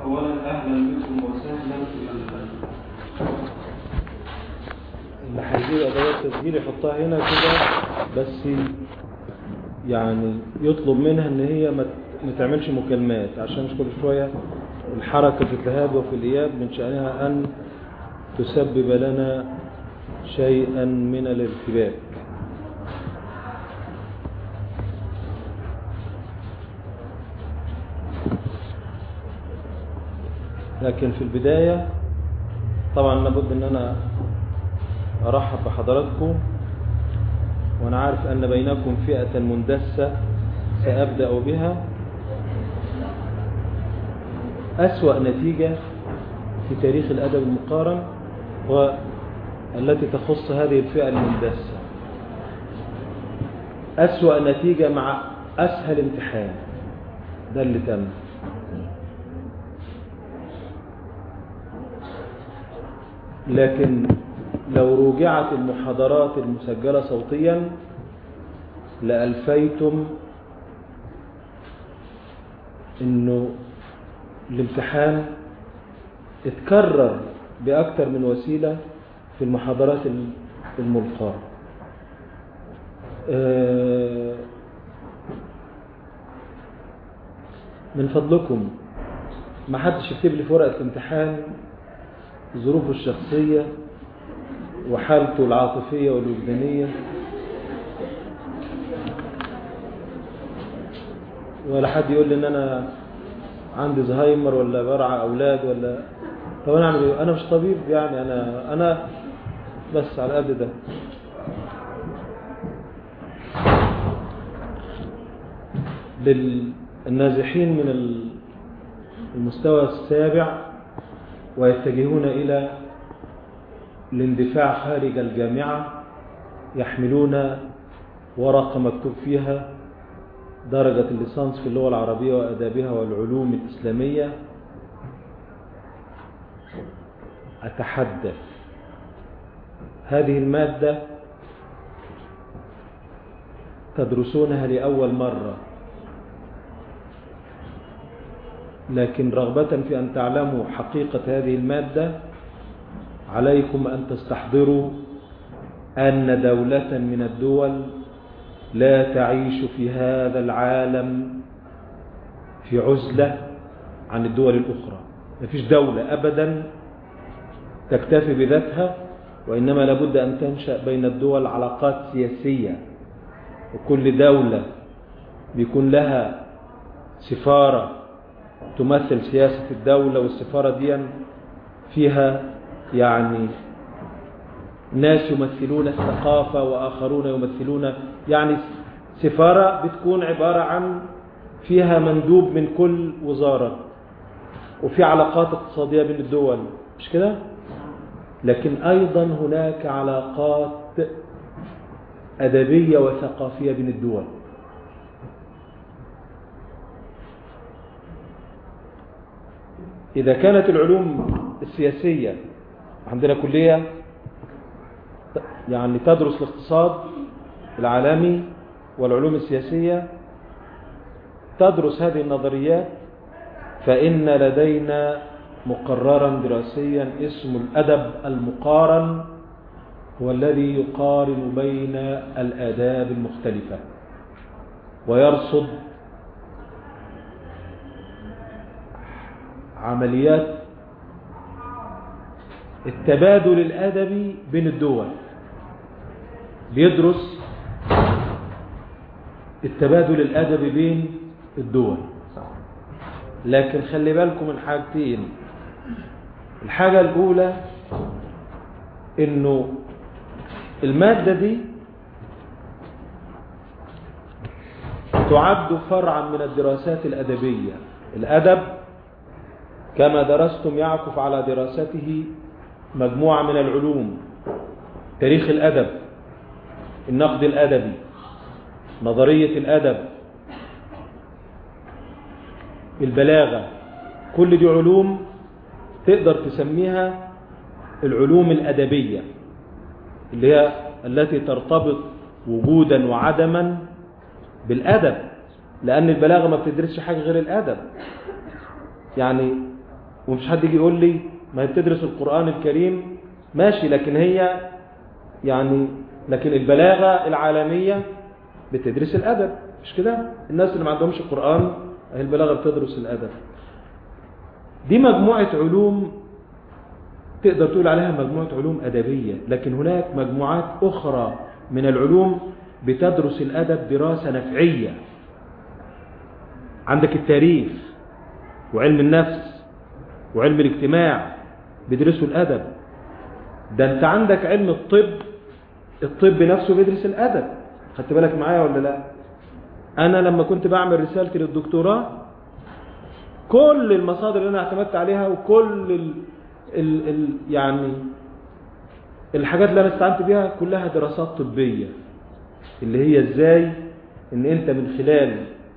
أولا أهلا بكم وسهلا في اللي هيجيب ادوات تسجيل يحطها هنا كده بس يعني يطلب منها ان هي ما ما تعملش مكالمات عشان مش كل شويه الحركه في الذهاب وفي الاياب من شانها ان تسبب لنا شيئا من الارتباك لكن في البدايه طبعا لابد ان انا ارحب بحضراتكم وانا عارف ان بينكم فئة مندسة سابدأ بها اسوأ نتيجة في تاريخ الادب المقارن والتي تخص هذه الفئة المندسة اسوأ نتيجة مع اسهل امتحان ده اللي تم لكن لو روجعت المحاضرات المسجلة صوتيا لألفيتم انه الامتحان اتكرر بأكثر من وسيلة في المحاضرات الملقاة من فضلكم ما حدش يكتب لي في ورقة الامتحان ظروفه الشخصية وحالته العاطفية والوجدانية ولا حد يقول لي ان انا عندي زهايمر ولا برعى اولاد ولا طب انا اعمل ايه انا مش طبيب يعني انا انا بس على قد ده للنازحين من المستوى السابع ويتجهون الى الاندفاع خارج الجامعة يحملون ورقة مكتوب فيها درجة الليسانس في اللغة العربية وأدابها والعلوم الإسلامية أتحدث هذه المادة تدرسونها لأول مرة لكن رغبة في أن تعلموا حقيقة هذه المادة عليكم أن تستحضروا أن دولة من الدول لا تعيش في هذا العالم في عزلة عن الدول الأخرى ما فيش دولة أبدا تكتفي بذاتها وإنما لابد أن تنشأ بين الدول علاقات سياسية وكل دولة بيكون لها سفارة تمثل سياسة الدولة والسفارة دي فيها يعني ناس يمثلون الثقافة وآخرون يمثلون يعني سفارة بتكون عبارة عن فيها مندوب من كل وزارة وفي علاقات اقتصادية بين الدول مش كده لكن أيضا هناك علاقات أدبية وثقافية بين الدول إذا كانت العلوم السياسية عندنا كلية يعني تدرس الاقتصاد العالمي والعلوم السياسية تدرس هذه النظريات فإن لدينا مقررا دراسيا اسمه الأدب المقارن هو الذي يقارن بين الآداب المختلفة ويرصد عمليات التبادل الأدبي بين الدول بيدرس التبادل الأدبي بين الدول لكن خلي بالكم من حاجتين الحاجة الأولى إنه المادة دي تعد فرعا من الدراسات الأدبية الأدب كما درستم يعكف على دراسته مجموعة من العلوم تاريخ الأدب النقد الأدبي نظرية الأدب البلاغة كل دي علوم تقدر تسميها العلوم الأدبية اللي هي التي ترتبط وجودا وعدما بالأدب لأن البلاغة ما بتدرسش حاجة غير الأدب يعني ومش حد يجي يقول لي ما هي بتدرس القرآن الكريم ماشي لكن هي يعني لكن البلاغة العالمية بتدرس الأدب مش كده الناس اللي ما عندهمش القرآن هي البلاغة بتدرس الأدب دي مجموعة علوم تقدر تقول عليها مجموعة علوم أدبية لكن هناك مجموعات أخرى من العلوم بتدرس الأدب دراسة نفعية عندك التاريخ وعلم النفس وعلم الاجتماع بيدرسوا الأدب ده انت عندك علم الطب الطب نفسه بيدرس الأدب خدت بالك معايا ولا لا أنا لما كنت بعمل رسالتي للدكتوراه كل المصادر اللي أنا اعتمدت عليها وكل ال ال ال يعني الحاجات اللي أنا استعنت بيها كلها دراسات طبية اللي هي ازاي ان انت من خلال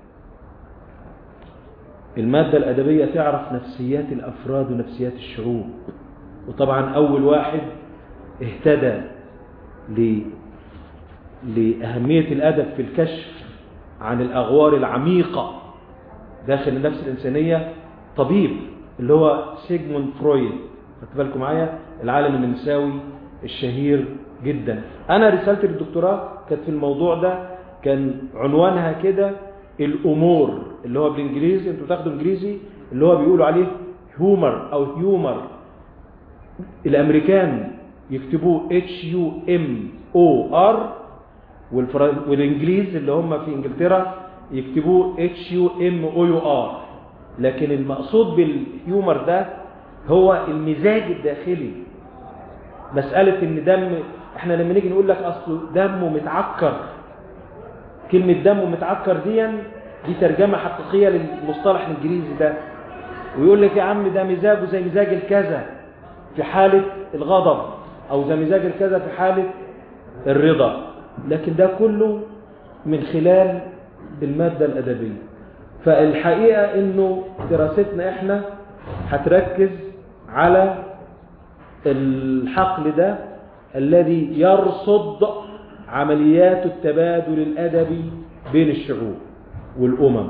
المادة الأدبية تعرف نفسيات الأفراد ونفسيات الشعوب وطبعا أول واحد اهتدى ل... لأهمية الأدب في الكشف عن الأغوار العميقة داخل النفس الإنسانية طبيب اللي هو سيجموند فرويد خدت بالكم معايا العالم النمساوي الشهير جدا أنا رسالتي للدكتوراه كانت في الموضوع ده كان عنوانها كده الأمور اللي هو بالإنجليزي انتوا بتاخدوا إنجليزي اللي هو بيقولوا عليه هيومر أو هيومر الأمريكان يكتبوه اتش يو ام او ار والإنجليز اللي هم في إنجلترا يكتبوه اتش يو ام او يو ار لكن المقصود بالهيومر ده هو المزاج الداخلي مسألة ان دم احنا لما نيجي نقول لك اصله دمه متعكر كلمة دمه متعكر دي دي ترجمة حقيقية للمصطلح الانجليزي ده ويقول لك يا عم ده مزاجه زي مزاج الكذا في حالة الغضب او زي مزاج الكذا في حالة الرضا لكن ده كله من خلال المادة الأدبية فالحقيقة انه دراستنا احنا هتركز على الحقل ده الذي يرصد عمليات التبادل الأدبي بين الشعوب والأمم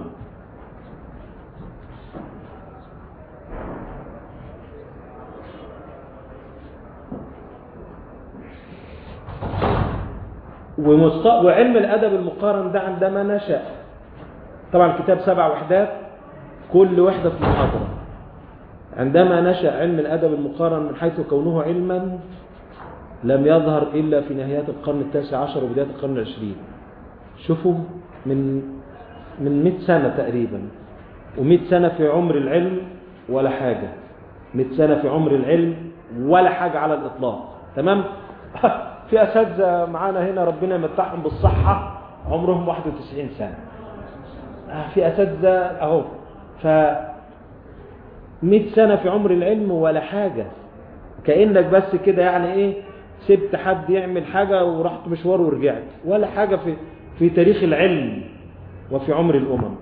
ومست... وعلم الأدب المقارن ده عندما نشأ طبعا الكتاب سبع وحدات كل وحدة في محاضرة عندما نشأ علم الأدب المقارن من حيث كونه علما لم يظهر إلا في نهايات القرن التاسع عشر وبداية القرن العشرين شوفوا من من 100 سنة تقريبا و100 سنة في عمر العلم ولا حاجة 100 سنة في عمر العلم ولا حاجة على الإطلاق تمام في أساتذة معانا هنا ربنا يمتعهم بالصحة عمرهم 91 سنة في أساتذة أهو ف 100 سنة في عمر العلم ولا حاجة كأنك بس كده يعني ايه سبت حد يعمل حاجة ورحت مشوار ورجعت ولا حاجة في, في تاريخ العلم وفي عمر الأمم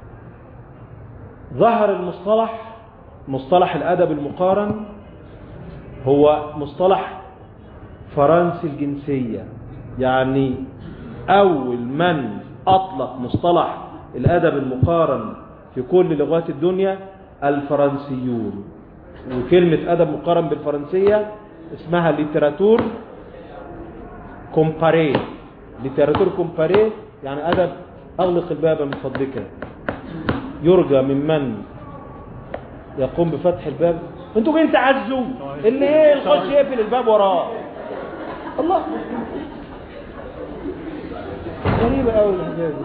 ظهر المصطلح مصطلح الأدب المقارن هو مصطلح فرنسي الجنسية يعني أول من أطلق مصطلح الأدب المقارن في كل لغات الدنيا الفرنسيون وكلمة أدب مقارن بالفرنسية اسمها ليتراتور كومباري ليتراتور كومباري يعني أدب أغلق الباب من فضلك يرجى ممن يقوم بفتح الباب انتوا جايين تعزوا اللي ايه يخش يقفل الباب وراه الله غريبة قوي الحكاية دي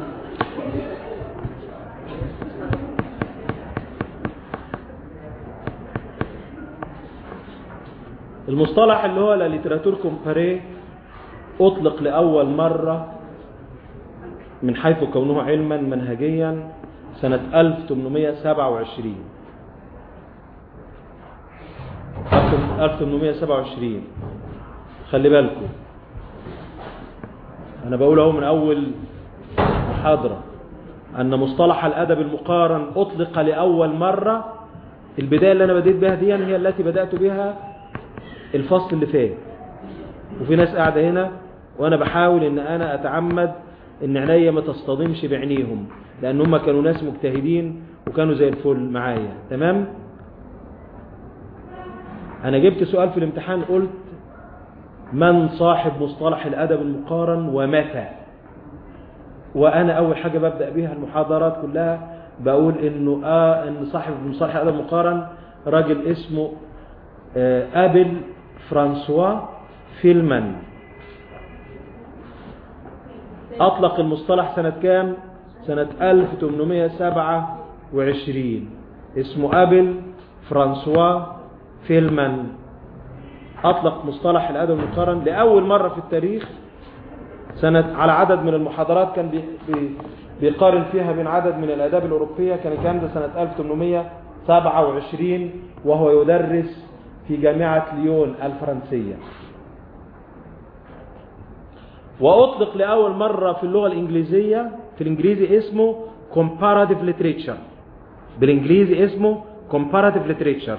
المصطلح اللي هو لا ليتراتور كومباري أطلق لأول مرة من حيث كونه علما منهجيا سنة 1827 1827 خلي بالكم أنا بقول أهو من أول محاضرة أن مصطلح الأدب المقارن أطلق لأول مرة البداية اللي أنا بديت بها دي هي التي بدأت بها الفصل اللي فات وفي ناس قاعدة هنا وأنا بحاول إن أنا أتعمد إن عينيا ما تصطدمش بعينيهم لأن هم كانوا ناس مجتهدين وكانوا زي الفل معايا تمام انا جبت سؤال في الامتحان قلت من صاحب مصطلح الادب المقارن ومتى وانا اول حاجه ببدا بيها المحاضرات كلها بقول انه اه ان صاحب مصطلح الادب المقارن راجل اسمه آه ابل فرانسوا فيلمان اطلق المصطلح سنه كام سنه 1827 اسمه ابل فرانسوا فيلمان أطلق مصطلح الأدب المقارن لأول مرة في التاريخ سنة على عدد من المحاضرات كان بي بي بيقارن فيها بين عدد من الآداب الأوروبية كان الكلام ده سنة 1827 وهو يدرس في جامعة ليون الفرنسية وأطلق لأول مرة في اللغة الإنجليزية في الإنجليزي اسمه comparative literature بالإنجليزي اسمه comparative literature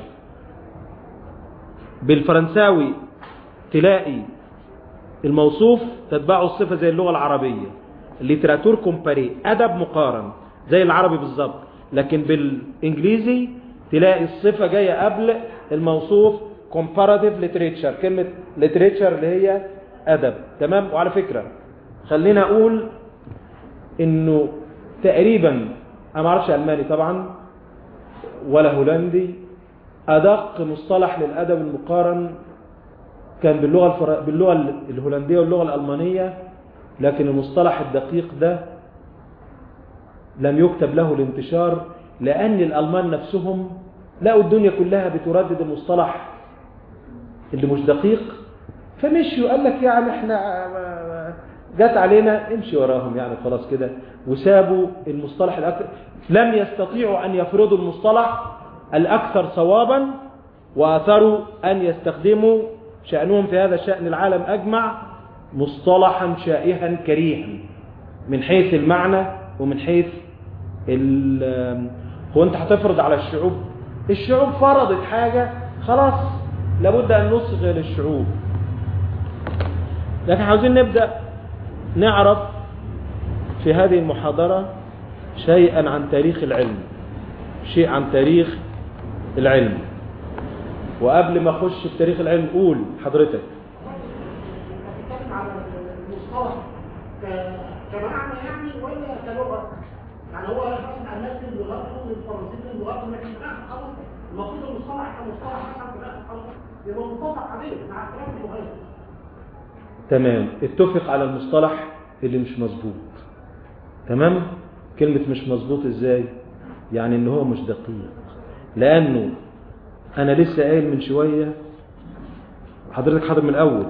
بالفرنساوي تلاقي الموصوف تتبعه الصفة زي اللغة العربية الليتراتور كومباري أدب مقارن زي العربي بالظبط لكن بالإنجليزي تلاقي الصفة جاية قبل الموصوف comparative literature كلمة literature اللي هي أدب تمام وعلى فكرة خلينا أقول إنه تقريبا أنا ما اعرفش ألماني طبعا ولا هولندي أدق مصطلح للأدب المقارن كان باللغة, الفر... باللغة الهولندية واللغة الألمانية لكن المصطلح الدقيق ده لم يكتب له الانتشار لأن الألمان نفسهم لقوا الدنيا كلها بتردد المصطلح اللي مش دقيق فمشوا قال لك يعني احنا جت علينا امشي وراهم يعني خلاص كده وسابوا المصطلح الأكثر لم يستطيعوا أن يفرضوا المصطلح الأكثر صوابا وأثروا أن يستخدموا شأنهم في هذا الشأن العالم أجمع مصطلحا شائها كريها من حيث المعنى ومن حيث هو أنت هتفرض على الشعوب الشعوب فرضت حاجة خلاص لابد أن نصغي للشعوب لكن عاوزين نبدأ نعرف في هذه المحاضرة شيئا عن تاريخ العلم شيء عن تاريخ العلم وقبل ما اخش في تاريخ العلم قول حضرتك بتتكلم على المصطلح كمعنى يعني ولا كلغه؟ يعني هو مثلا امثل لغته للفرنسيين لغته لكن في الاخر خلاص المفروض المصطلح كمصطلح مثلا في الاخر خلاص يبقى متفق عليه مع اختلاف اللغات تمام اتفق على المصطلح اللي مش مظبوط تمام كلمة مش مظبوط ازاي يعني ان هو مش دقيق لانه انا لسه قايل من شوية حضرتك حاضر من الاول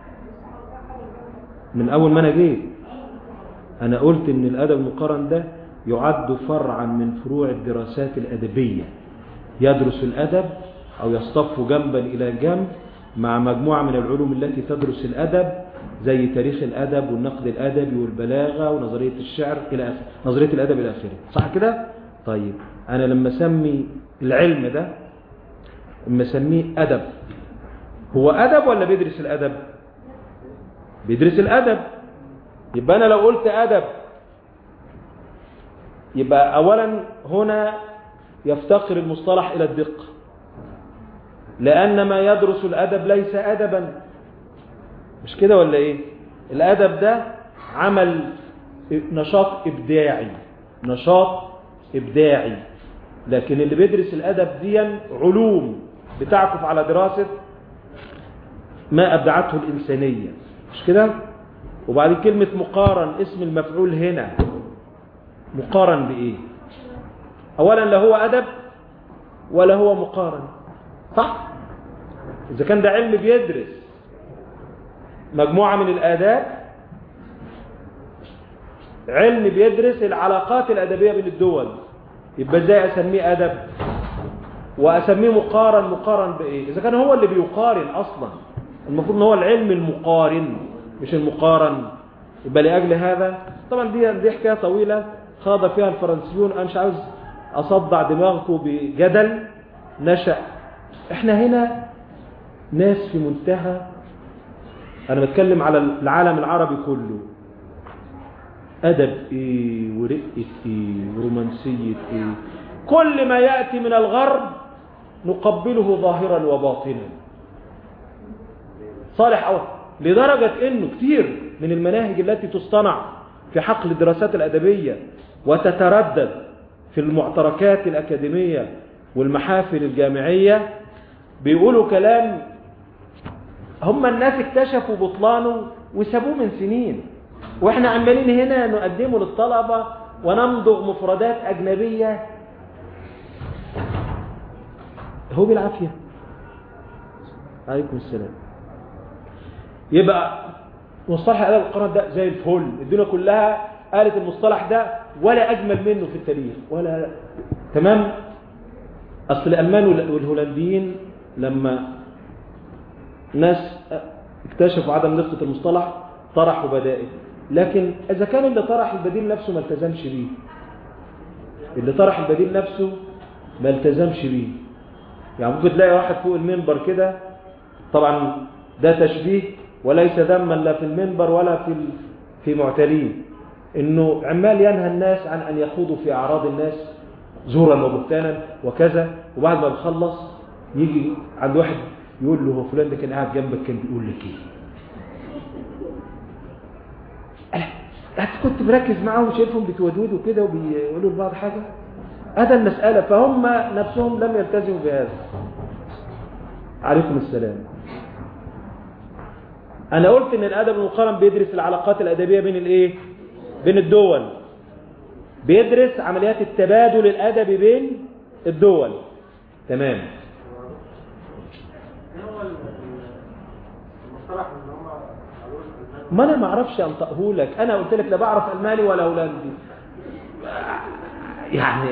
من اول ما انا جيت انا قلت ان الادب المقارن ده يعد فرعا من فروع الدراسات الادبية يدرس الادب او يصطف جنبا الى جنب مع مجموعة من العلوم التي تدرس الادب زي تاريخ الادب والنقد الادبي والبلاغة ونظرية الشعر الى اخره نظرية الادب الى اخره صح كده طيب انا لما اسمي العلم ده اما اسميه ادب هو ادب ولا بيدرس الادب بيدرس الادب يبقى انا لو قلت ادب يبقى اولا هنا يفتقر المصطلح الى الدقه لان ما يدرس الادب ليس ادبا مش كده ولا ايه الادب ده عمل نشاط ابداعي نشاط ابداعي لكن اللي بيدرس الادب دي علوم بتعكف على دراسة ما ابدعته الانسانية مش كده وبعدين كلمة مقارن اسم المفعول هنا مقارن بايه اولا لا هو ادب ولا هو مقارن صح اذا كان ده علم بيدرس مجموعة من الاداب علم بيدرس العلاقات الادبية بين الدول يبقى ازاي اسميه ادب واسميه مقارن مقارن بايه اذا كان هو اللي بيقارن اصلا المفروض ان هو العلم المقارن مش المقارن يبقى لاجل هذا طبعا دي دي حكايه طويله خاض فيها الفرنسيون انا مش عاوز اصدع دماغكم بجدل نشا احنا هنا ناس في منتهى انا بتكلم على العالم العربي كله أدب إيه ورقة إيه ورومانسية إيه كل ما يأتي من الغرب نقبله ظاهرا وباطنا صالح أو لدرجة أنه كتير من المناهج التي تصطنع في حقل الدراسات الأدبية وتتردد في المعتركات الأكاديمية والمحافل الجامعية بيقولوا كلام هم الناس اكتشفوا بطلانه وسابوه من سنين واحنا عمالين هنا نقدمه للطلبة ونمضغ مفردات أجنبية هو بالعافية عليكم السلام يبقى مصطلح آداب القرآن ده زي الفل الدنيا كلها قالت المصطلح ده ولا أجمل منه في التاريخ ولا تمام أصل الألمان والهولنديين لما ناس اكتشفوا عدم دقة المصطلح طرحوا بدائل لكن إذا كان اللي طرح البديل نفسه ما التزمش بيه اللي طرح البديل نفسه ما التزمش بيه يعني ممكن تلاقي واحد فوق المنبر كده طبعا ده تشبيه وليس ذما لا في المنبر ولا في في معتلين انه عمال ينهى الناس عن ان يخوضوا في اعراض الناس زورا وبهتانا وكذا وبعد ما بيخلص يجي عند واحد يقول له هو فلان ده كان قاعد جنبك كان بيقول لك ايه أنا أنت كنت مركز معاهم شايفهم بتودودوا كده وبيقولوا لبعض حاجه هذا المساله فهم نفسهم لم يلتزموا بهذا عليكم السلام انا قلت ان الادب المقارن بيدرس العلاقات الادبيه بين الايه بين الدول بيدرس عمليات التبادل الادبي بين الدول تمام ما انا ما اعرفش انطقه لك انا قلت لك لا بعرف الماني ولا هولندي يعني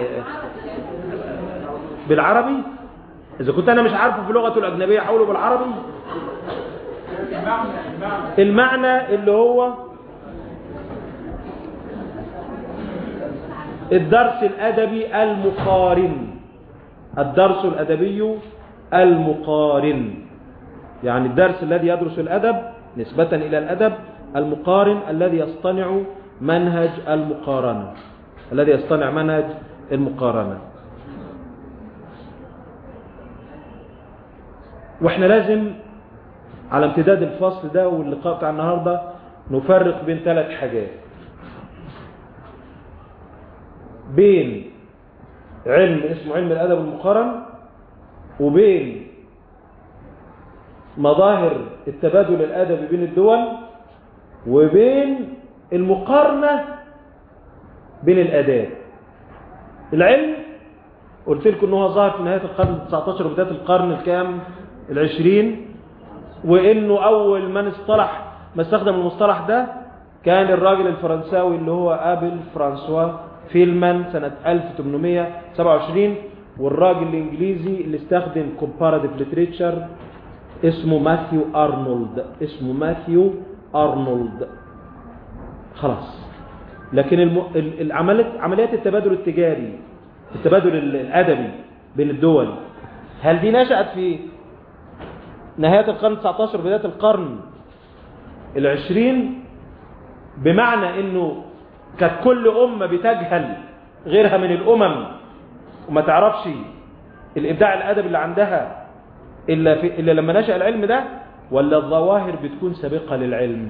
بالعربي اذا كنت انا مش عارفه في لغته الاجنبيه احوله بالعربي المعنى اللي هو الدرس الادبي المقارن الدرس الادبي المقارن يعني الدرس الذي يدرس الادب نسبة إلى الأدب المقارن الذي يصطنع منهج المقارنة الذي يصطنع منهج المقارنة واحنا لازم على امتداد الفصل ده واللقاء بتاع النهاردة نفرق بين ثلاث حاجات بين علم اسمه علم الأدب المقارن وبين مظاهر التبادل الادبي بين الدول وبين المقارنه بين الاداب العلم قلت لكم ان هو ظهر في نهايه القرن ال19 وبدايه القرن الكام العشرين وانه اول من اصطلح ما استخدم المصطلح ده كان الراجل الفرنساوي اللي هو ابل فرانسوا فيلمان سنه 1827 والراجل الانجليزي اللي استخدم comparative literature اسمه ماثيو أرنولد اسمه ماثيو أرنولد خلاص لكن الم... العمليات عمليات التبادل التجاري التبادل الأدبي بين الدول هل دي نشأت في نهاية القرن 19 بداية القرن العشرين بمعنى انه كانت كل أمة بتجهل غيرها من الأمم وما تعرفش الإبداع الأدبي اللي عندها إلا, في إلا لما نشأ العلم ده ولا الظواهر بتكون سابقة للعلم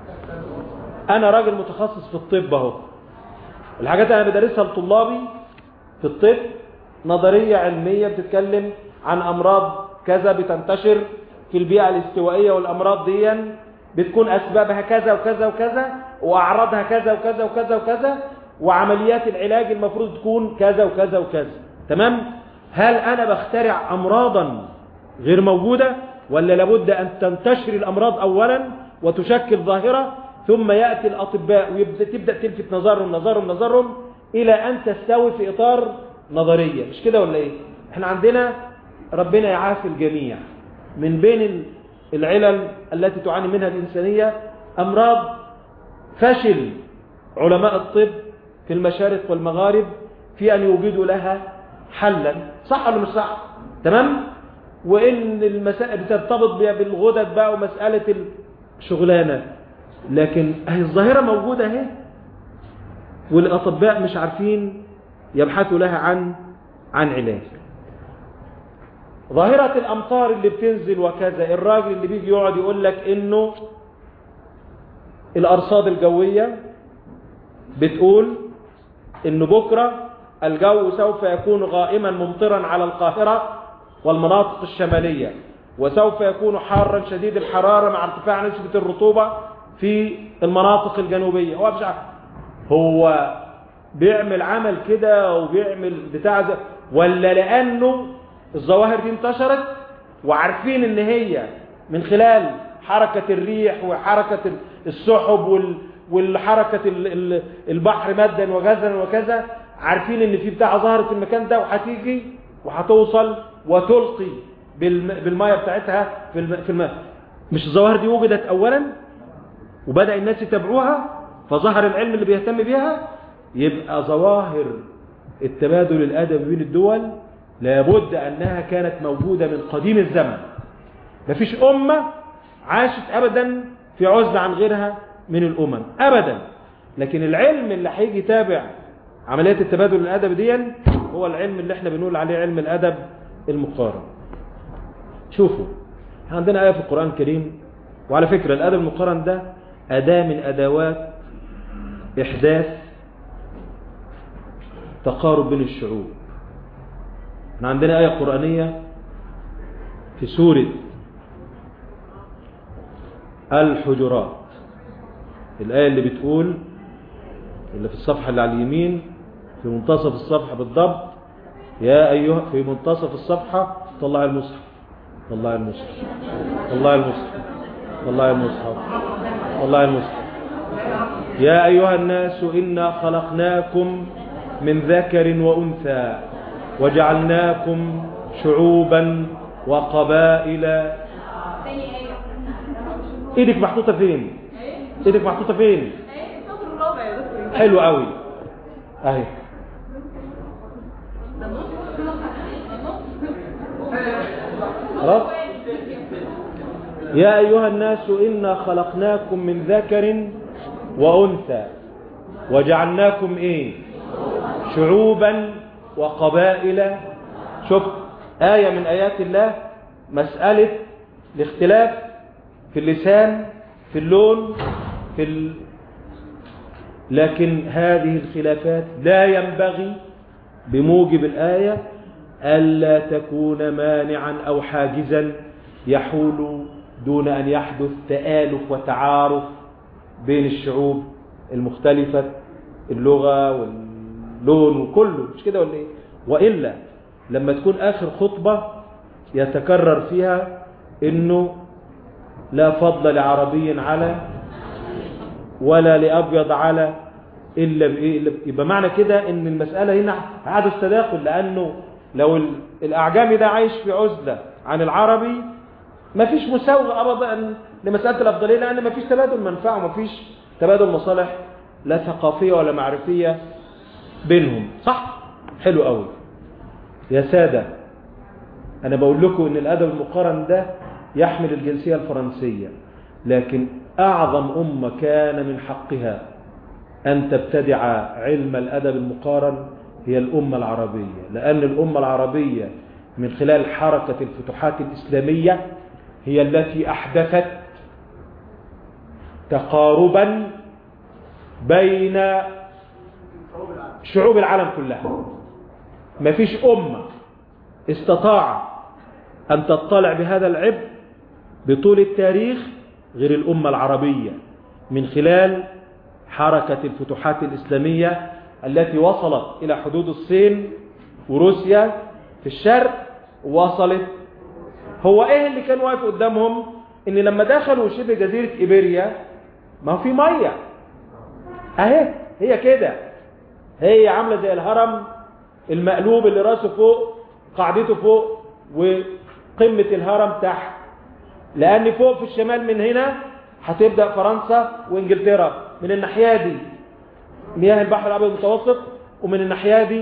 أنا راجل متخصص في الطب أهو الحاجات اللي أنا بدرسها لطلابي في الطب نظرية علمية بتتكلم عن أمراض كذا بتنتشر في البيئة الاستوائية والأمراض دي بتكون أسبابها كذا وكذا وكذا وأعراضها كذا وكذا وكذا وكذا وعمليات العلاج المفروض تكون كذا وكذا وكذا تمام هل أنا بخترع أمراضا غير موجودة ولا لابد أن تنتشر الأمراض أولا وتشكل ظاهرة ثم يأتي الأطباء وتبدأ تلفت نظرهم نظرهم نظرهم إلى أن تستوي في إطار نظرية مش كده ولا إيه احنا عندنا ربنا يعافي الجميع من بين العلل التي تعاني منها الإنسانية أمراض فشل علماء الطب في المشارق والمغارب في أن يوجدوا لها حلا صح ولا مش صح تمام وإن المسائل بترتبط بالغدد بقى ومسألة الشغلانة لكن هي الظاهرة موجودة اهي والأطباء مش عارفين يبحثوا لها عن عن علاج ظاهرة الأمطار اللي بتنزل وكذا الراجل اللي بيجي يقعد يقول لك إنه الأرصاد الجوية بتقول إنه بكرة الجو سوف يكون غائما ممطرا على القاهرة والمناطق الشمالية وسوف يكون حارا شديد الحرارة مع ارتفاع نسبة الرطوبة في المناطق الجنوبية هو مش عارف. هو بيعمل عمل كده وبيعمل بتاع ده ولا لأنه الظواهر دي انتشرت وعارفين ان هي من خلال حركة الريح وحركة السحب وال والحركة ال- ال- البحر مدا وغزا وكذا عارفين ان في بتاع ظهرت في المكان ده وهتيجي وهتوصل وتلقي بالم- بالمية بتاعتها في الم- في الماء مش الظواهر دي وجدت اولا وبدأ الناس يتابعوها فظهر العلم اللي بيهتم بيها يبقى ظواهر التبادل الادبي بين الدول لابد انها كانت موجودة من قديم الزمن مفيش امة عاشت ابدا في عزلة عن غيرها من الامم ابدا لكن العلم اللي هيجي يتابع عمليات التبادل الادبي دي هو العلم اللي احنا بنقول عليه علم الادب المقارن شوفوا احنا عندنا آية في القرآن الكريم وعلى فكرة الأدب المقارن ده أداة من أدوات إحداث تقارب بين الشعوب احنا عندنا آية قرآنية في سورة الحجرات الآية اللي بتقول اللي في الصفحة اللي على اليمين في منتصف الصفحة بالضبط يا أيها في منتصف الصفحة طلع المصحف طلع المصحف طلع المصحف طلع المصحف طلع المصحف يا أيها الناس إنا خلقناكم من ذكر وأنثى وجعلناكم شعوبا وقبائل ايدك محطوطة فين ايدك محطوطة فين السطر الرابع يا دكتور حلو قوي اهي ده النص خلاص يا أيها الناس إنا خلقناكم من ذكر وأنثى وجعلناكم إيه شعوبا وقبائل شوف آية من آيات الله مسألة الاختلاف في اللسان في اللون في ال... لكن هذه الخلافات لا ينبغي بموجب الآية ألا تكون مانعا أو حاجزا يحول دون أن يحدث تآلف وتعارف بين الشعوب المختلفة اللغة واللون وكله مش كده ولا إيه وإلا لما تكون آخر خطبة يتكرر فيها إنه لا فضل لعربي على ولا لأبيض على إلا بإيه إلا- يبقى معنى كده إن المسألة هنا حدث تداخل لأنه لو ال- الأعجمي ده عايش في عزلة عن العربي مفيش مساوغة أبدا لمسألة الأفضلية لأن مفيش تبادل منفعة ومفيش تبادل مصالح لا ثقافية ولا معرفية بينهم صح؟ حلو قوي يا سادة أنا بقول لكم إن الأدب المقارن ده يحمل الجنسية الفرنسية لكن أعظم أمة كان من حقها أن تبتدع علم الأدب المقارن هي الأمة العربية لأن الأمة العربية من خلال حركة الفتوحات الإسلامية هي التي أحدثت تقاربا بين شعوب العالم كلها ما فيش أمة استطاع أن تطلع بهذا العبء بطول التاريخ غير الأمة العربية من خلال حركة الفتوحات الإسلامية التي وصلت إلى حدود الصين وروسيا في الشرق ووصلت هو ايه اللي كان واقف قدامهم ان لما دخلوا شبه جزيرة إيبيريا ما هو في مية اهي هي كده هي عاملة زي الهرم المقلوب اللي راسه فوق قاعدته فوق وقمة الهرم تحت لأن فوق في الشمال من هنا هتبدأ فرنسا وإنجلترا من الناحية دي مياه البحر الأبيض المتوسط ومن الناحية دي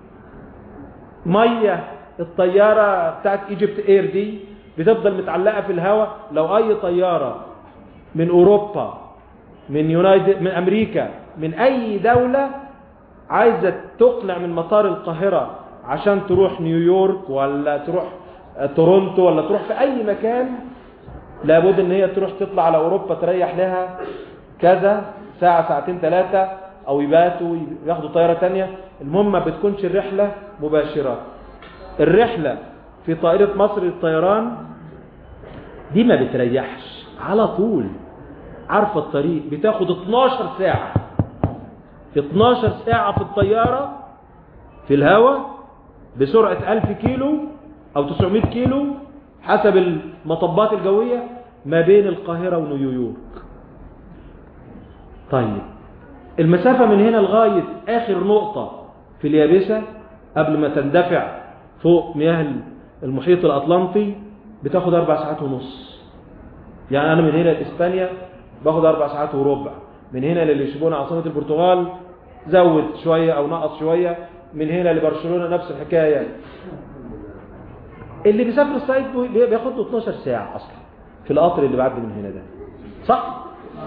مية الطيارة بتاعت ايجيبت اير دي بتفضل متعلقة في الهواء لو اي طيارة من اوروبا من يونايتد من امريكا من اي دولة عايزة تقلع من مطار القاهرة عشان تروح نيويورك ولا تروح تورونتو ولا تروح في اي مكان لابد ان هي تروح تطلع على اوروبا تريح لها كذا ساعة ساعتين ثلاثة او يباتوا ياخدوا طيارة تانية المهم ما بتكونش الرحلة مباشرة الرحلة في طائرة مصر للطيران دي ما بتريحش على طول عارفة الطريق بتاخد 12 ساعة 12 ساعة في الطيارة في الهواء بسرعة 1000 كيلو او 900 كيلو حسب المطبات الجوية ما بين القاهرة ونيويورك طيب المسافة من هنا لغاية آخر نقطة في اليابسة قبل ما تندفع فوق مياه المحيط الأطلنطي بتاخد أربع ساعات ونص يعني أنا من هنا لإسبانيا باخد أربع ساعات وربع من هنا للشبونة عاصمة البرتغال زود شوية أو نقص شوية من هنا لبرشلونة نفس الحكاية اللي بيسافر الصعيد بياخد له 12 ساعة أصلا في القطر اللي بعد من هنا ده صح؟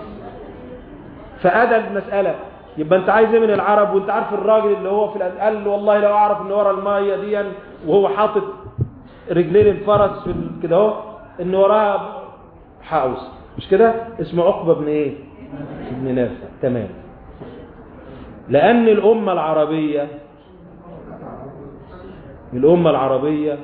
فأدى المسألة يبقى انت عايز ايه من العرب وانت عارف الراجل اللي هو في الأز- قال له والله لو اعرف ان ورا المية دي وهو حاطط رجلين الفرس في ال- كده اهو ان وراها حاوس مش كده اسمه عقبة بن ايه ابن نافع تمام لان الامة العربية الامة العربية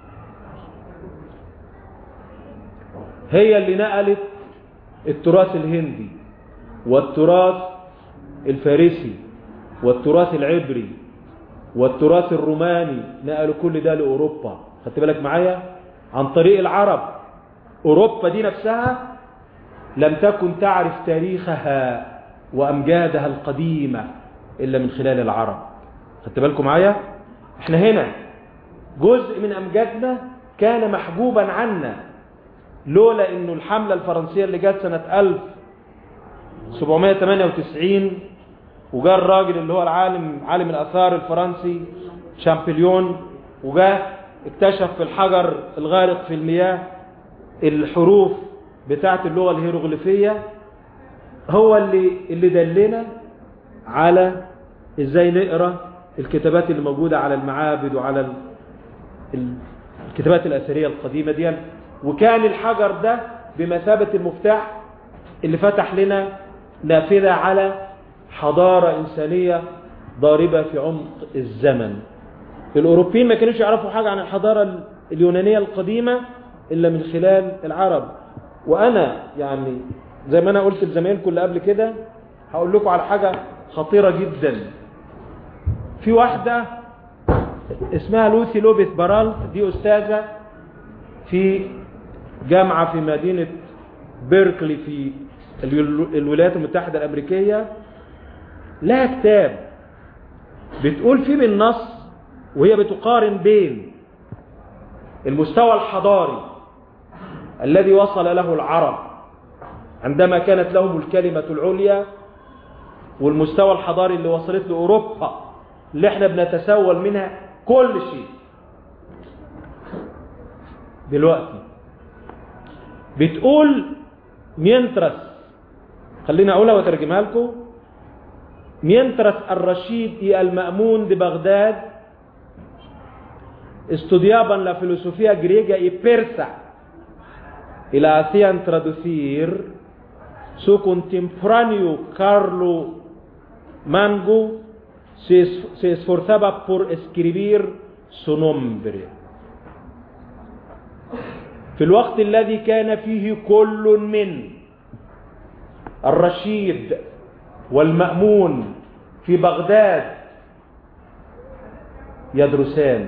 هي اللي نقلت التراث الهندي والتراث الفارسي والتراث العبري والتراث الروماني نقلوا كل ده لأوروبا خدت بالك معايا عن طريق العرب أوروبا دي نفسها لم تكن تعرف تاريخها وأمجادها القديمة إلا من خلال العرب خدت بالكم معايا احنا هنا جزء من أمجادنا كان محجوبا عنا لولا انه الحملة الفرنسية اللي جت سنة 1798 وجاء الراجل اللي هو العالم عالم الآثار الفرنسي شامبليون وجاء اكتشف في الحجر الغارق في المياه الحروف بتاعت اللغة الهيروغليفية هو اللي اللي دلنا على ازاي نقرا الكتابات اللي موجودة على المعابد وعلى ال- ال- الكتابات الأثرية القديمة دي وكان الحجر ده بمثابة المفتاح اللي فتح لنا نافذة على حضارة إنسانية ضاربة في عمق الزمن الأوروبيين ما كانوش يعرفوا حاجة عن الحضارة اليونانية القديمة إلا من خلال العرب وأنا يعني زي ما أنا قلت لزمايلكم اللي قبل كده هقول لكم على حاجة خطيرة جدا في واحدة اسمها لوثي لوبيث برالت دي أستاذة في جامعة في مدينة بيركلي في اليو- الولايات المتحدة الأمريكية لها كتاب بتقول فيه بالنص وهي بتقارن بين المستوى الحضاري الذي وصل له العرب عندما كانت لهم الكلمة العليا والمستوى الحضاري اللي وصلت له أوروبا اللي احنا بنتسول منها كل شيء دلوقتي بتقول mientras خليني اقولها واترجمها لكم mientras الرشيد y el مأمون de Bagdad estudiaban la filosofía griega y persa y la hacían traducir su contemporáneo Carlo Mango se, es- se esforzaba por escribir su nombre في الوقت الذي كان فيه كل من الرشيد والمأمون في بغداد يدرسان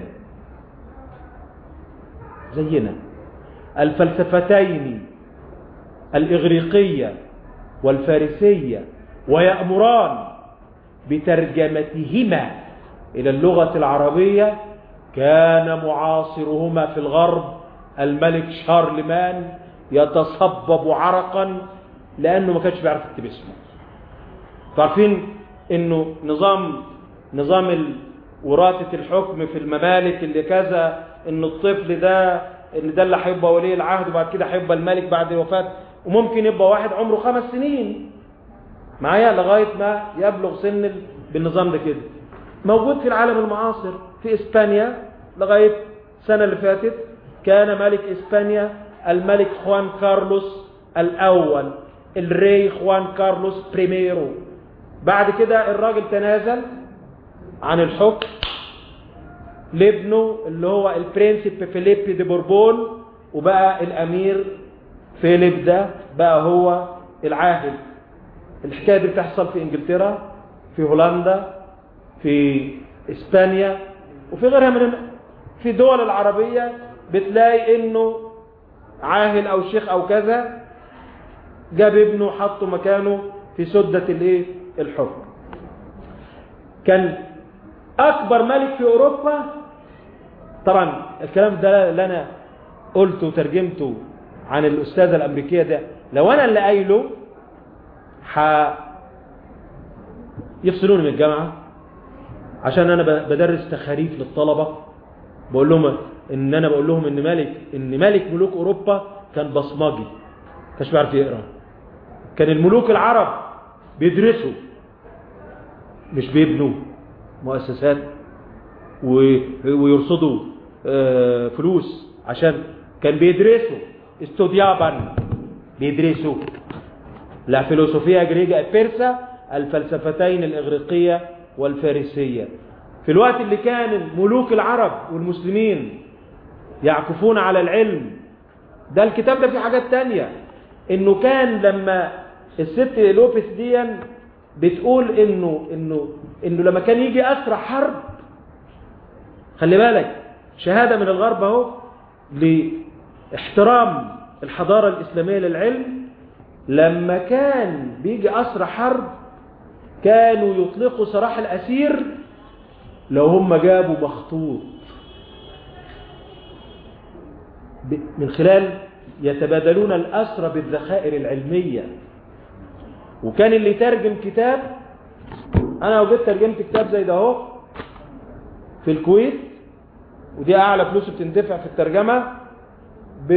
زينا الفلسفتين الإغريقية والفارسية ويأمران بترجمتهما إلى اللغة العربية كان معاصرهما في الغرب الملك شارلمان يتصبب عرقا لأنه ما كانش بيعرف يكتب اسمه عارفين انه نظام نظام ال- وراثة الحكم في الممالك اللي كذا ان الطفل ده ان ده اللي هيبقى ولي العهد وبعد كده هيبقى الملك بعد الوفاة وممكن يبقى واحد عمره خمس سنين معايا لغاية ما يبلغ سن ال- بالنظام ده كده موجود في العالم المعاصر في اسبانيا لغاية السنة اللي فاتت كان ملك إسبانيا الملك خوان كارلوس الأول الري خوان كارلوس بريميرو بعد كده الراجل تنازل عن الحكم لابنه اللي هو البرنسيب فيليب دي بوربون وبقى الأمير فيليب ده بقى هو العاهل الحكاية دي بتحصل في إنجلترا في هولندا في إسبانيا وفي غيرها من في الدول العربية بتلاقي إنه عاهل أو شيخ أو كذا جاب ابنه حطه مكانه في سدة الايه الحكم كان أكبر ملك في أوروبا طبعا الكلام ده اللي أنا قلته وترجمته عن الأستاذة الأمريكية ده لو أنا اللي قايله ح يفصلوني من الجامعة عشان أنا بدرس تخاريف للطلبة بقول لهم إن أنا بقول لهم إن ملك إن ملك ملوك أوروبا كان بصمجي كانش بيعرف يقرأ كان الملوك العرب بيدرسوا مش بيبنوا مؤسسات ويرصدوا فلوس عشان كان بيدرسوا استوديابا بيدرسوا لا فيلوسوفيا جريجا بيرسا الفلسفتين الإغريقية والفارسية في الوقت اللي كان ملوك العرب والمسلمين يعكفون على العلم ده الكتاب ده فيه حاجات تانية انه كان لما الست لوبس دي بتقول انه انه انه لما كان يجي اسرع حرب خلي بالك شهادة من الغرب اهو لاحترام الحضارة الإسلامية للعلم لما كان بيجي أسرى حرب كانوا يطلقوا سراح الأسير لو هم جابوا مخطوط من خلال يتبادلون الأسرى بالذخائر العلمية وكان اللي يترجم كتاب أنا لو جيت ترجمت كتاب زي ده اهو في الكويت ودي أعلى فلوس بتندفع في الترجمة ب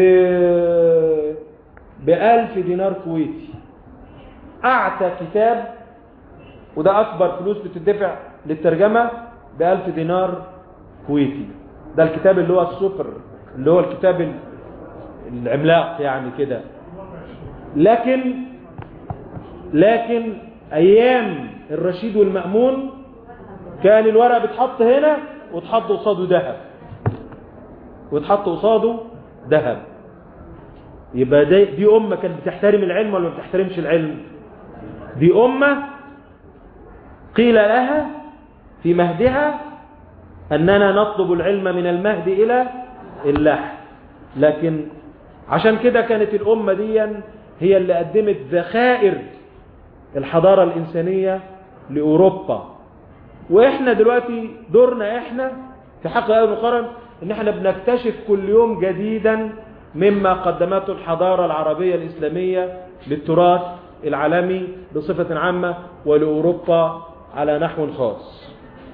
بألف دينار كويتي أعتى كتاب وده أكبر فلوس بتدفع للترجمة بألف دينار كويتي ده الكتاب اللي هو السوبر اللي هو الكتاب العملاق يعني كده لكن لكن أيام الرشيد والمأمون كان الورق بيتحط هنا وتحط قصاده ذهب وتحط قصاده ذهب يبقى دي, دي أمة كانت بتحترم العلم ولا ما بتحترمش العلم دي أمة قيل لها في مهدها أننا نطلب العلم من المهد إلى اللحم لكن عشان كده كانت الأمة دي هي اللي قدمت ذخائر الحضارة الإنسانية لأوروبا وإحنا دلوقتي دورنا إحنا في حق أول مقارن إن إحنا بنكتشف كل يوم جديدا مما قدمته الحضارة العربية الإسلامية للتراث العالمي بصفة عامة ولأوروبا على نحو خاص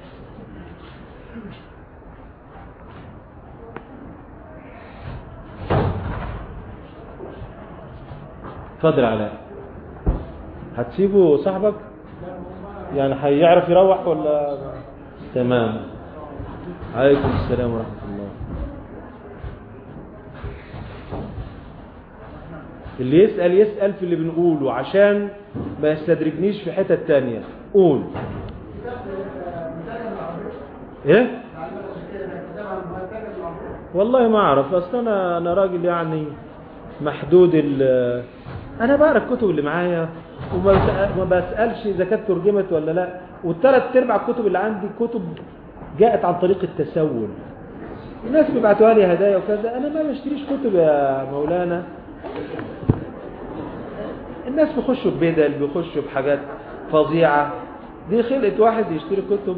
اتفضل علاء هتسيبه صاحبك يعني هيعرف يروح ولا تمام عليكم السلام ورحمة الله اللي يسأل يسأل في اللي بنقوله عشان ما يستدرجنيش في حتة تانية قول ايه والله ما اعرف اصل انا انا راجل يعني محدود ال انا بقرا الكتب اللي معايا وما بسأل- ما بسالش اذا كانت ترجمت ولا لا والثلاث ارباع الكتب اللي عندي كتب جاءت عن طريق التسول الناس بيبعتوها لي هدايا وكذا انا ما بشتريش كتب يا مولانا الناس بيخشوا ببدل بيخشوا بحاجات فظيعة دي خلقت واحد يشتري كتب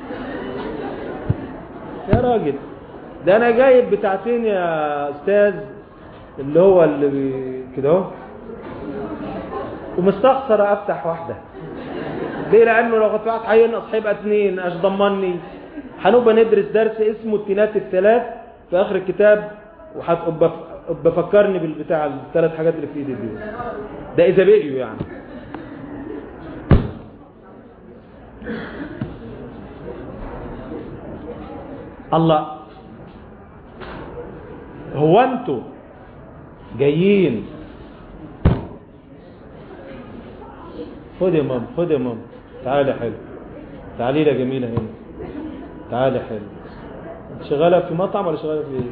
يا راجل ده انا جايب بتاعتين يا استاذ اللي هو اللي بي... كده اهو ومستخسر افتح واحدة ليه لانه لو كنت واحد هينقص هيبقى اتنين اش ضمني هنبقى ندرس درس اسمه التينات الثلاث في اخر الكتاب وهتبقى بفكرني بالبتاع الثلاث حاجات اللي في ايدي دي ده اذا بقيوا يعني الله هو انتوا جايين خد يا ماما خد يا ماما تعالى حلو تعالي لي يا جميلة هنا تعالى حلو انت شغالة في مطعم ولا شغالة في ايه؟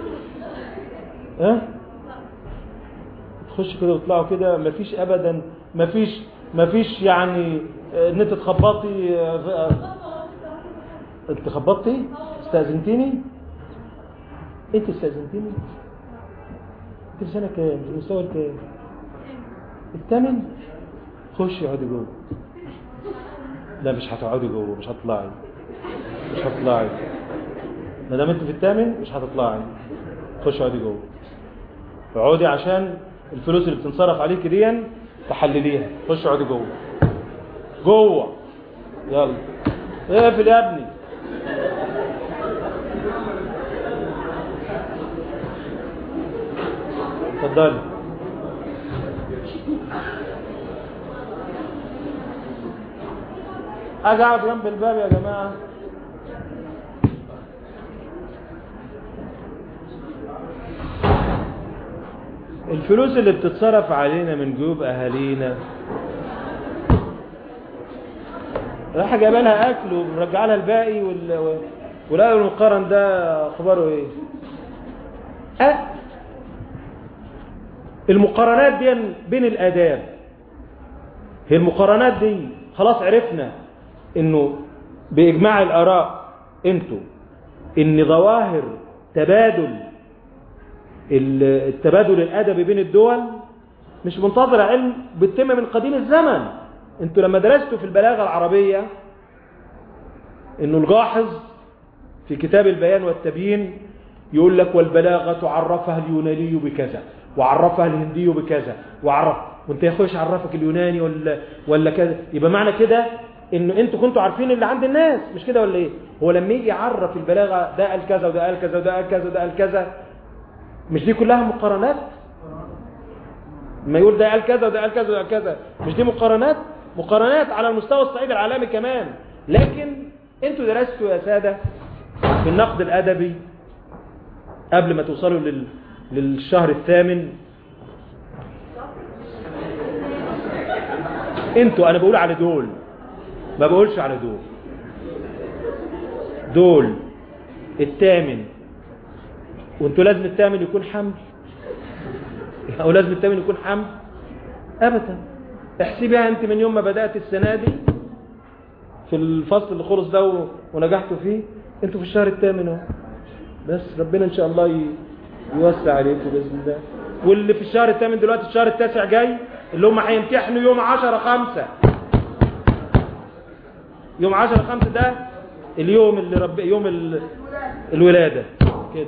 ها؟ تخش كده وتطلعوا كده مفيش ابدا مفيش مفيش يعني آه، ان انت تخبطي آه، في- آه، انت خبطتي استاذنتيني انت استاذنتيني انت في سنه كام المستوى الكام الثامن خشي اقعدي جوه لا مش هتقعدي جوه مش هتطلعي مش هتطلعي ما دام انت في الثامن مش هتطلعي خشي اقعدي جوه اقعدي عشان الفلوس اللي بتنصرف عليك دي تحلليها خش اقعدي جوه جوه يلا اقفل يا ابني اتفضلي اجي اقعد جنب الباب يا جماعه الفلوس اللي بتتصرف علينا من جيوب اهالينا راح جايبه لها اكل ومرجع لها الباقي وال... ولا المقارن ده اخباره ايه أه؟ المقارنات دي بين الاداب هي المقارنات دي خلاص عرفنا انه باجماع الاراء انتوا ان ظواهر تبادل التبادل الادبي بين الدول مش منتظر علم بتتم من قديم الزمن انتوا لما درستوا في البلاغه العربيه انه الجاحظ في كتاب البيان والتبيين يقول لك والبلاغه عرفها اليوناني بكذا وعرفها الهندي بكذا وعرف وانت يا اخويا عرفك اليوناني ولا ولا كذا يبقى معنى كده انه انتوا كنتوا عارفين اللي عند الناس مش كده ولا ايه هو لما يجي يعرف البلاغه ده قال كذا وده قال كذا وده قال كذا وده قال كذا مش دي كلها مقارنات ما يقول ده قال كذا وده قال كذا وده قال كذا مش دي مقارنات مقارنات على المستوى الصعيد العالمي كمان لكن انتوا درستوا يا سادة في النقد الأدبي قبل ما توصلوا لل... للشهر الثامن انتوا انا بقول على دول ما بقولش على دول دول الثامن وانتوا لازم الثامن يكون حمل او لازم الثامن يكون حمل ابدا احسبيها انت من يوم ما بدأت السنة دي في الفصل اللي خلص ده و- ونجحتوا فيه انتوا في الشهر الثامن اهو بس ربنا ان شاء الله ي- يوسع عليكم باذن الله واللي في الشهر الثامن دلوقتي الشهر التاسع جاي اللي هم هيمتحنوا يوم 10 5 يوم 10 5 ده اليوم اللي رب يوم ال... الولاده كده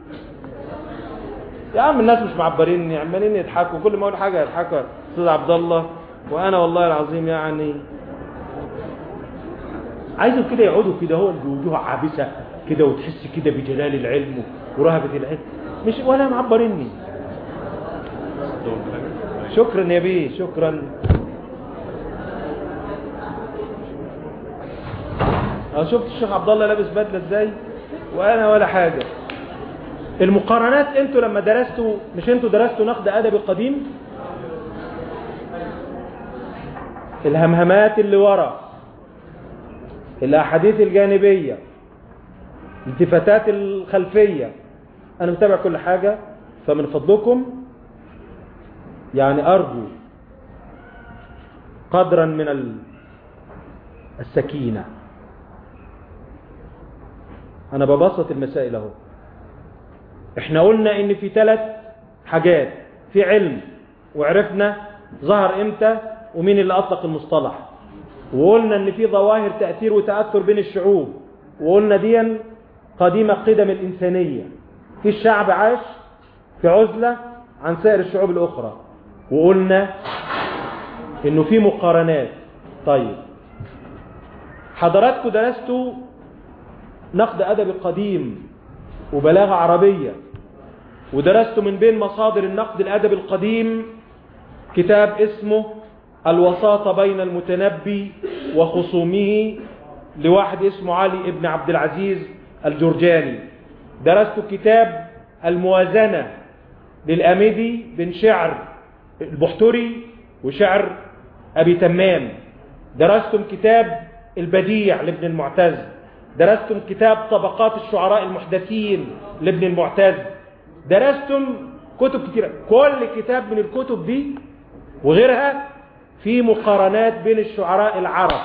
يا عم الناس مش معبريني عمالين يضحكوا كل ما اقول حاجه يضحكوا استاذ عبد الله وانا والله العظيم يعني عايزهم كده يقعدوا كده هو بوجوه عابسه كده وتحس كده بجلال العلم ورهبه العلم مش ولا معبريني شكرا يا بيه شكرا انا شفت الشيخ عبد الله لابس بدله ازاي وانا ولا حاجه المقارنات انتوا لما درستوا مش انتوا درستوا نقد ادبي قديم الهمهمات اللي ورا الاحاديث الجانبيه الالتفاتات الخلفيه انا متابع كل حاجه فمن فضلكم يعني ارجو قدرا من ال- السكينه انا ببسط المسائل اهو احنا قلنا ان في ثلاث حاجات في علم وعرفنا ظهر امتى ومين اللي اطلق المصطلح وقلنا ان في ظواهر تأثير وتأثر بين الشعوب وقلنا دي قديمة قدم الإنسانية في الشعب عاش في عزلة عن سائر الشعوب الأخرى وقلنا انه في مقارنات طيب حضراتكم درستوا نقد أدبي قديم وبلاغة عربية ودرست من بين مصادر النقد الأدبي القديم كتاب اسمه الوساطة بين المتنبي وخصومه لواحد اسمه علي ابن عبد العزيز الجرجاني درست كتاب الموازنة للأمدي بين شعر البحتري وشعر أبي تمام درستم كتاب البديع لابن المعتز درستم كتاب طبقات الشعراء المحدثين لابن المعتز درستم كتب كتيرة كل كتاب من الكتب دي وغيرها في مقارنات بين الشعراء العرب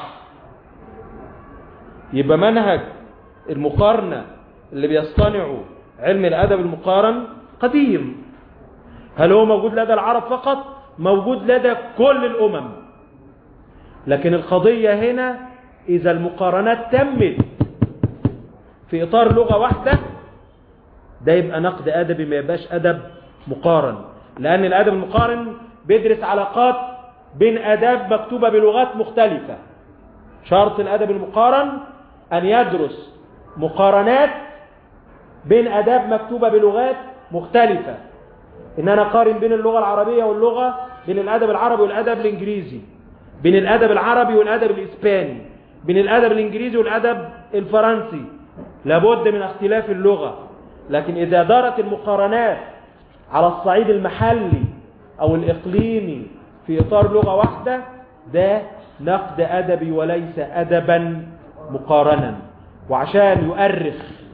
يبقى منهج المقارنة اللي بيصطنعه علم الأدب المقارن قديم هل هو موجود لدى العرب فقط موجود لدى كل الأمم لكن القضية هنا إذا المقارنات تمت في إطار لغة واحدة ده يبقى نقد أدبي ما يبقاش أدب مقارن لأن الأدب المقارن بيدرس علاقات بين أداب مكتوبة بلغات مختلفة شرط الأدب المقارن أن يدرس مقارنات بين أداب مكتوبة بلغات مختلفة إن أنا أقارن بين اللغة العربية واللغة بين الأدب العربي والأدب الإنجليزي بين الأدب العربي والأدب الإسباني بين الأدب الإنجليزي والأدب الفرنسي لابد من اختلاف اللغة لكن إذا دارت المقارنات على الصعيد المحلي أو الإقليمي في إطار لغة واحدة ده نقد أدبي وليس أدبا مقارنا وعشان يؤرخ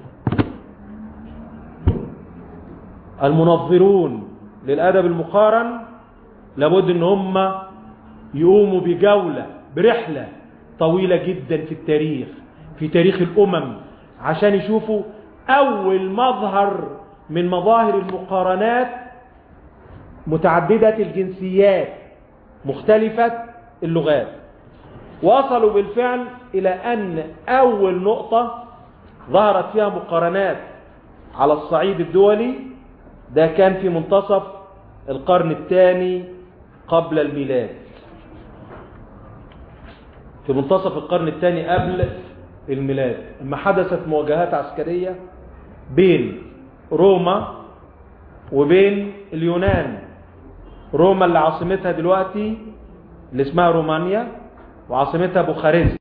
المنظرون للأدب المقارن لابد ان هم يقوموا بجولة برحلة طويلة جدا في التاريخ في تاريخ الأمم عشان يشوفوا أول مظهر من مظاهر المقارنات متعددة الجنسيات مختلفة اللغات وصلوا بالفعل إلى أن أول نقطة ظهرت فيها مقارنات على الصعيد الدولي ده كان في منتصف القرن الثاني قبل الميلاد في منتصف القرن الثاني قبل الميلاد لما حدثت مواجهات عسكرية بين روما وبين اليونان روما اللي عاصمتها دلوقتي اللي اسمها رومانيا وعاصمتها بوخارست